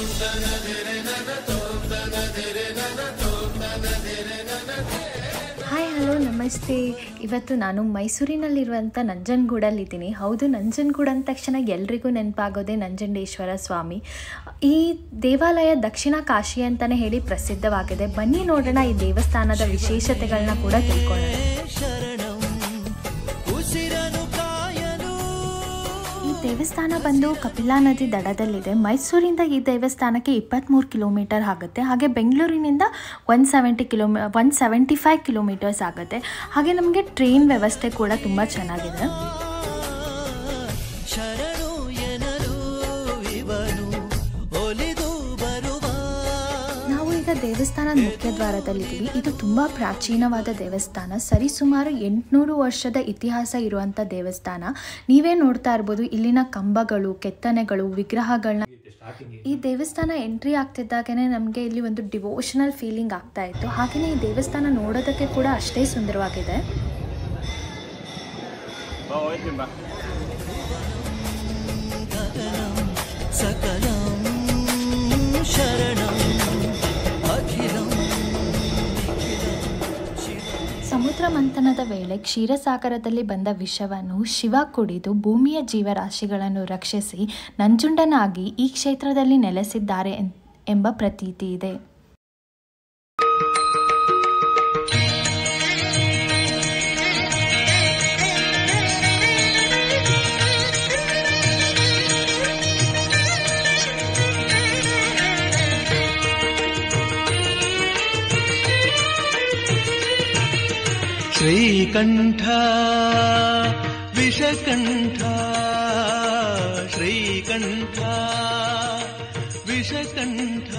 hi hello ನಮಸ್ತೆ ಇವತ್ತು ನಾನು ಮೈಸೂರಿನಲ್ಲಿರುವಂಥ ನಂಜನಗೂಡಲ್ಲಿದ್ದೀನಿ ಹೌದು ನಂಜನಗೂಡು ಅಂದ ತಕ್ಷಣ ಎಲ್ರಿಗೂ ನೆನಪಾಗೋದೇ ನಂಜುಂಡೇಶ್ವರ ಸ್ವಾಮಿ ಈ ದೇವಾಲಯ ದಕ್ಷಿಣ ಕಾಶಿ ಅಂತಲೇ ಹೇಳಿ ಪ್ರಸಿದ್ಧವಾಗಿದೆ ಬನ್ನಿ ನೋಡೋಣ ಈ ದೇವಸ್ಥಾನದ ವಿಶೇಷತೆಗಳನ್ನ ಕೂಡ ತಿಳ್ಕೊಳ್ಳೋಣ ಶರಣಂ ಉಸಿರನು ಕಾಯಲು ಈ ದೇವಸ್ಥಾನ ಬಂದು ಕಪಿಲಾ ನದಿ ದಡದಲ್ಲಿದೆ ಮೈಸೂರಿಂದ ಈ ದೇವಸ್ಥಾನಕ್ಕೆ ಇಪ್ಪತ್ತ್ಮೂರು ಕಿಲೋಮೀಟರ್ ಆಗುತ್ತೆ ಹಾಗೆ ಬೆಂಗಳೂರಿನಿಂದ ಒನ್ ಸೆವೆಂಟಿ ಕಿಲೋಮೀ ಒನ್ ಸೆವೆಂಟಿ ಫೈವ್ ಕಿಲೋಮೀಟರ್ಸ್ ಆಗುತ್ತೆ ಹಾಗೆ ನಮಗೆ ಟ್ರೈನ್ ವ್ಯವಸ್ಥೆ ಕೂಡ ತುಂಬ ಚೆನ್ನಾಗಿದೆ ಶರಣು ಎನಲು ಇವನು ಒಲಿದು ಬರುವ ನಾವು ಈಗ ದೇವಸ್ಥಾನದ ಮುಖ್ಯ ದ್ವಾರದಲ್ಲಿದ್ದೀವಿ ಇದು ತುಂಬ ಪ್ರಾಚೀನವಾದ ದೇವಸ್ಥಾನ ಸರಿಸುಮಾರು ಎಂಟುನೂರು ವರ್ಷದ ಇತಿಹಾಸ ಇರುವಂಥ ದೇವಸ್ಥಾನ ನೀವೇ ನೋಡ್ತಾ ಇರ್ಬೋದು ಇಲ್ಲಿನ ಕಂಬಗಳು ಕೆತ್ತನೆಗಳು ವಿಗ್ರಹಗಳನ್ನ ಈ ದೇವಸ್ಥಾನ ಎಂಟ್ರಿ ಆಗ್ತಿದ್ದಾಗನೇ ನಮಗೆ ಇಲ್ಲಿ ಒಂದು ಡಿವೋಷನಲ್ ಫೀಲಿಂಗ್ ಆಗ್ತಾ ಇತ್ತು ಹಾಗೆಯೇ ಈ ದೇವಸ್ಥಾನ ನೋಡೋದಕ್ಕೆ ಕೂಡ ಅಷ್ಟೇ ಸುಂದರವಾಗಿದೆ ಗಗನಂ ಸಕಲಂ ಶರಣಂ ಅಖಿಲಂ ಸಮುದ್ರ ಮಂಥನದ ವೇಳೆ ಕ್ಷೀರಸಾಗರದಲ್ಲಿ ಬಂದ ವಿಷವನ್ನು ಶಿವ ಕುಡಿದು ಭೂಮಿಯ ಜೀವರಾಶಿಗಳನ್ನು ರಕ್ಷಿಸಿ ನಂಜುಂಡನಾಗಿ ಈ ಕ್ಷೇತ್ರದಲ್ಲಿ ನೆಲೆಸಿದ್ದಾರೆ ಎನ್- ಎಂಬ ಪ್ರತೀತಿ ಇದೆ ಶ್ರೀಕಂಠ ವಿಷಕಂಠ ಶ್ರೀಕಂಠ ವಿಷಕಂಠ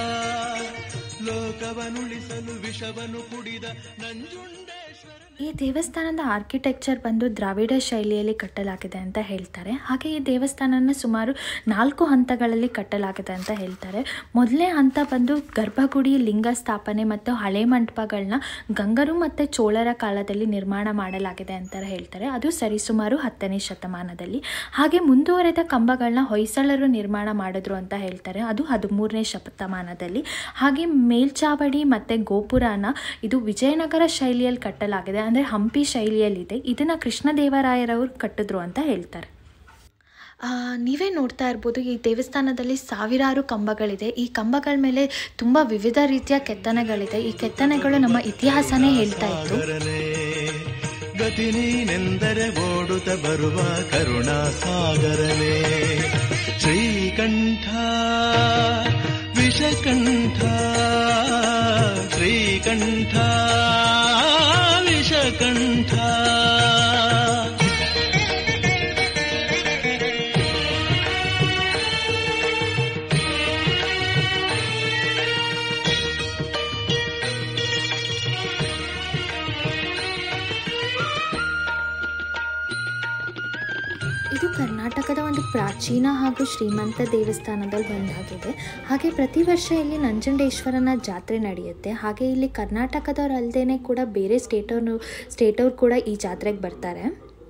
ಲೋಕವನುಳಿಸಲು ವಿಷವನ್ನು ಕುಡಿದ ನಂಜುಂಡೇಶ್ವರ ಈ ದೇವಸ್ಥಾನದ ಆರ್ಕಿಟೆಕ್ಚರ್ ಬಂದು ದ್ರಾವಿಡ ಶೈಲಿಯಲ್ಲಿ ಕಟ್ಟಲಾಗಿದೆ ಅಂತ ಹೇಳ್ತಾರೆ ಹಾಗೆ ಈ ದೇವಸ್ಥಾನನ ಸುಮಾರು ನಾಲ್ಕು ಹಂತಗಳಲ್ಲಿ ಕಟ್ಟಲಾಗಿದೆ ಅಂತ ಹೇಳ್ತಾರೆ ಮೊದಲನೇ ಹಂತ ಬಂದು ಗರ್ಭಗುಡಿ ಲಿಂಗ ಸ್ಥಾಪನೆ ಮತ್ತು ಹಳೆ ಮಂಟಪಗಳನ್ನ ಗಂಗರು ಮತ್ತು ಚೋಳರ ಕಾಲದಲ್ಲಿ ನಿರ್ಮಾಣ ಮಾಡಲಾಗಿದೆ ಅಂತ ಹೇಳ್ತಾರೆ ಅದು ಸರಿಸುಮಾರು ಹತ್ತನೇ ಶತಮಾನದಲ್ಲಿ ಹಾಗೆ ಮುಂದುವರೆದ ಕಂಬಗಳನ್ನ ಹೊಯ್ಸಳರು ನಿರ್ಮಾಣ ಮಾಡಿದ್ರು ಅಂತ ಹೇಳ್ತಾರೆ ಅದು ಹದಿಮೂರನೇ ಶತಮಾನದಲ್ಲಿ ಹಾಗೆ ಮೇಲ್ಚಾವಡಿ ಮತ್ತು ಗೋಪುರನ ಇದು ವಿಜಯನಗರ ಶೈಲಿಯಲ್ಲಿ ಕಟ್ಟಲಾಗಿದೆ ಅಂದರೆ ಹಂಪಿ ಶೈಲಿಯಲ್ಲಿದೆ ಇದನ್ನು ಕೃಷ್ಣದೇವರಾಯರವರು ಕಟ್ಟಿದ್ರು ಅಂತ ಹೇಳ್ತಾರೆ ಆ, ನೀವೇ ನೋಡ್ತಾ ಇರ್ಬೋದು ಈ ದೇವಸ್ಥಾನದಲ್ಲಿ ಸಾವಿರಾರು ಕಂಬಗಳಿದೆ ಈ ಕಂಬಗಳ ಮೇಲೆ ತುಂಬ ವಿವಿಧ ರೀತಿಯ ಕೆತ್ತನೆಗಳಿದೆ ಈ ಕೆತ್ತನೆಗಳು ನಮ್ಮ ಇತಿಹಾಸನೇ ಹೇಳ್ತಾ ಇತ್ತು ಸಾಗರನೇ ಗತಿ ನೀನೆಂದರೆ ಓಡುತ್ತ ಬರುವ ಕರುಣಾ ಸಾಗರನೇ ಶ್ರೀಕಂಠ ವಿಷಕಂಠ ಶ್ರೀಕಂಠ ವಿಷಕಂಠ ಇದು ಕರ್ನಾಟಕದ ಒಂದು ಪ್ರಾಚೀನ ಹಾಗೂ ಶ್ರೀಮಂತ ದೇವಸ್ಥಾನದಲ್ಲಿ ಒಂದಾಗಿದೆ ಹಾಗೆ ಪ್ರತಿ ವರ್ಷ ಇಲ್ಲಿ ನಂಜುಂಡೇಶ್ವರನ ಜಾತ್ರೆ ನಡೆಯುತ್ತೆ ಹಾಗೆ ಇಲ್ಲಿ ಕರ್ನಾಟಕದವ್ರಲ್ದೇ ಕೂಡ ಬೇರೆ ಸ್ಟೇಟವ್ರು ಸ್ಟೇಟವ್ರು ಕೂಡ ಈ ಜಾತ್ರೆಗೆ ಬರ್ತಾರೆ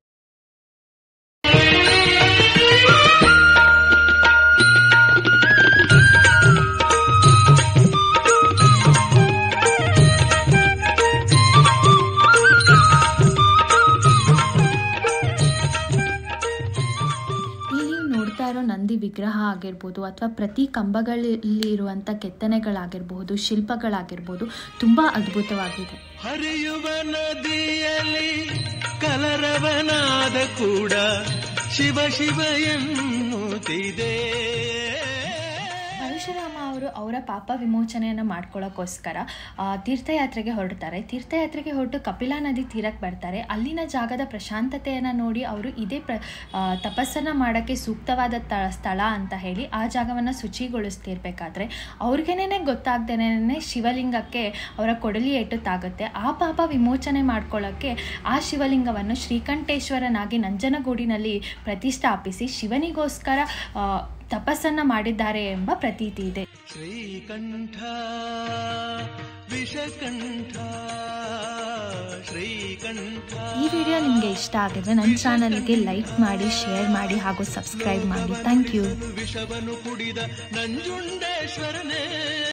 ಇಲ್ಲಿ ನೀವು ನೋಡ್ತಾ ಇರೋ ನಂದಿ ವಿಗ್ರಹ ಆಗಿರ್ಬೋದು ಅಥವಾ ಪ್ರತಿ ಕಂಬಗಳಲ್ಲಿ ಇರುವಂಥ ಕೆತ್ತನೆಗಳಾಗಿರ್ಬೋದು ಶಿಲ್ಪಗಳಾಗಿರ್ಬೋದು ತುಂಬ ಅದ್ಭುತವಾಗಿದೆ ಹರಿಯುವ ನದಿಯಲ್ಲಿ ಕಲರವನಾದ ಕೂಡ ಶಿವ ಶಿವ ಎನ್ನುತ್ತಿದೆ ಪರಶುರಾಮ ಅವರು ಅವರ ಪಾಪ ವಿಮೋಚನೆಯನ್ನು ಮಾಡ್ಕೊಳ್ಳೋಕ್ಕೋಸ್ಕರ ಆ, ತೀರ್ಥಯಾತ್ರೆಗೆ ಹೊರಡ್ತಾರೆ ತೀರ್ಥಯಾತ್ರೆಗೆ ಹೊರಟು ಕಪಿಲಾ ನದಿ ತೀರಕ್ಕೆ ಬರ್ತಾರೆ ಅಲ್ಲಿನ ಜಾಗದ ಪ್ರಶಾಂತತೆಯನ್ನು ನೋಡಿ ಅವರು ಇದೇ ಪ್ರ ತಪಸ್ಸನ್ನು ಮಾಡೋಕ್ಕೆ ಸೂಕ್ತವಾದ ತ ಸ್ಥಳ ಅಂತ ಹೇಳಿ ಆ ಜಾಗವನ್ನು ಶುಚಿಗೊಳಿಸ್ತಿರ್ಬೇಕಾದ್ರೆ ಅವ್ರಿಗೇನೆ ಗೊತ್ತಾಗ್ದೇನೆ ಶಿವಲಿಂಗಕ್ಕೆ ಅವರ ಕೊಡಲಿ ಏಟು ತಾಗುತ್ತೆ ಆ ಪಾಪ ವಿಮೋಚನೆ ಮಾಡ್ಕೊಳ್ಳೋಕ್ಕೆ ಆ ಶಿವಲಿಂಗವನ್ನು ಶ್ರೀಕಂಠೇಶ್ವರನಾಗಿ ನಂಜನಗೂಡಿನಲ್ಲಿ ಪ್ರತಿಷ್ಠಾಪಿಸಿ ಶಿವನಿಗೋಸ್ಕರ ಆ, ತಪಸ್ಸನ್ನು ಮಾಡಿದ್ದಾರೆ ಎಂಬ ಪ್ರತೀತಿ ಇದೆ ಶ್ರೀಕಂಠ ವಿಷಕಂಠ ಶ್ರೀಕಂಠ ಈ ವಿಡಿಯೋ ನಿಮಗೆ ಇಷ್ಟ ಆಗಿದ್ರೆ ನನ್ನ ಚಾನಲ್ಗೆ ಲೈಕ್ ಮಾಡಿ ಶೇರ್ ಮಾಡಿ ಹಾಗೂ ಸಬ್ಸ್ಕ್ರೈಬ್ ಮಾಡಿ ಥ್ಯಾಂಕ್ ಯು ವಿಷವನ್ನು ಕುಡಿದ ನಂಜುಂಡೇಶ್ವರನೇ